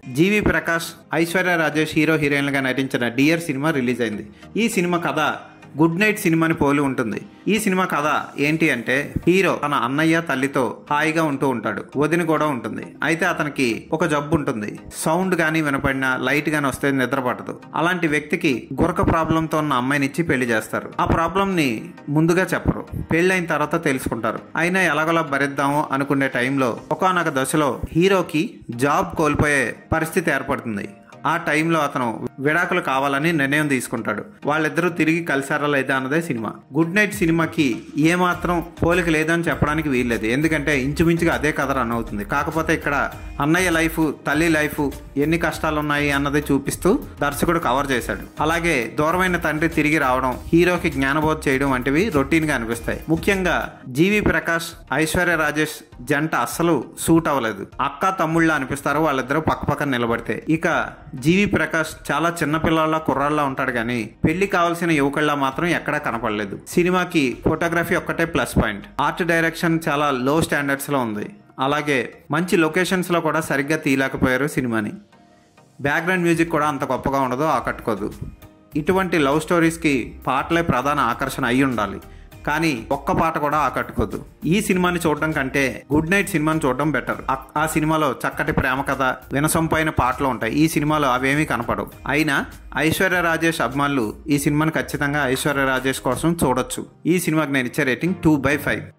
జీవి Prakash Aishwarya Rajesh hero హీరోయిన్లుగా నటించిన dear cinema release అయింది ఈ సినిమా కథ గుడ్ నైట్ సినిమాని పోలి ఉంటుంది ఈ సినిమా కథ ఏంటి అంటే హీరో తన అన్నయ్య తల్లితో హాయిగా ఉంటూ ఉంటాడు వదిన కూడా ఉంటుంది అయితే అతనికి ఒక జబ్బు ఉంటుంది సౌండ్ గానీ వినపడినా లైట్ గానీ వస్తే నిద్ర పట్టదు అలాంటి వ్యక్తికి గురక ప్రాబ్లంతో ఉన్న అమ్మాయినిచ్చి పెళ్లి చేస్తారు ఆ ప్రాబ్లం ని ముందుగా చెప్పరు పెళ్ళైన తర్వాత తెలుసుకుంటారు అయినా ఎలాగోలా భరిద్దాము అనుకునే టైంలో ఒకనొక దశలో హీరోకి జాబ్ కోల్పోయే పరిస్థితి ఏర్పడుతుంది ఆ టైంలో అతను విడాకులు కావాలని నిర్ణయం తీసుకుంటాడు వాళ్ళిద్దరూ తిరిగి కలిసారా లేదా అన్నదే సినిమా గుడ్ నైట్ సినిమాకి ఏమాత్రం పోలిక లేదని చెప్పడానికి వీల్లేదు ఎందుకంటే ఇంచుమించుగా అదే కథ రన్ అవుతుంది కాకపోతే ఇక్కడ అన్నయ్య లైఫ్ తల్లి లైఫ్ ఎన్ని కష్టాలు ఉన్నాయి అన్నది చూపిస్తూ దర్శకుడు కవర్ చేశాడు అలాగే దూరమైన తండ్రి తిరిగి రావడం హీరోకి జ్ఞానబోధ చేయడం వంటివి రొటీన్ గా అనిపిస్తాయి ముఖ్యంగా జీవి ప్రకాష్ ఐశ్వర్య రాజేష్ జంట అస్సలు సూట్ అవ్వలేదు అక్క తమ్ముళ్ళ అనిపిస్తారు వాళ్ళిద్దరూ పక్క పక్కన నిలబడితే ఇక జీవి ప్రకాష్ చాలా చిన్న పిల్లల కుర్రాళ్ళ ఉంటాడు కానీ పెళ్లి కావాల్సిన యువకుళ్ళ మాత్రం ఎక్కడా కనపడలేదు సినిమాకి ఫోటోగ్రఫీ ఒక్కటే ప్లస్ పాయింట్ ఆర్ట్ డైరెక్షన్ చాలా లో స్టాండర్డ్స్ లో ఉంది అలాగే మంచి లొకేషన్స్ లో కూడా సరిగ్గా తీయలేకపోయారు సినిమాని బ్యాక్గ్రౌండ్ మ్యూజిక్ కూడా అంత గొప్పగా ఉండదు ఆకట్టుకోదు ఇటువంటి లవ్ స్టోరీస్కి పాటలే ప్రధాన ఆకర్షణ అయి ఉండాలి కానీ ఒక్క పాట కూడా ఆకట్టుకోదు ఈ సినిమాని చూడడం కంటే గుడ్ నైట్ సినిమాని చూడడం బెటర్ ఆ- ఆ సినిమాలో చక్కటి ప్రేమ కథ వినసొంపైన పాటలు ఉంటాయి ఈ సినిమాలో అవేమీ కనపడవు అయినా ఐశ్వర్య రాజేష్ అభిమానులు ఈ సినిమాని ఖచ్చితంగా ఐశ్వర్య రాజేష్ కోసం చూడొచ్చు ఈ సినిమాకి నేను ఇచ్చే రేటింగ్ టూ బై ఫైవ్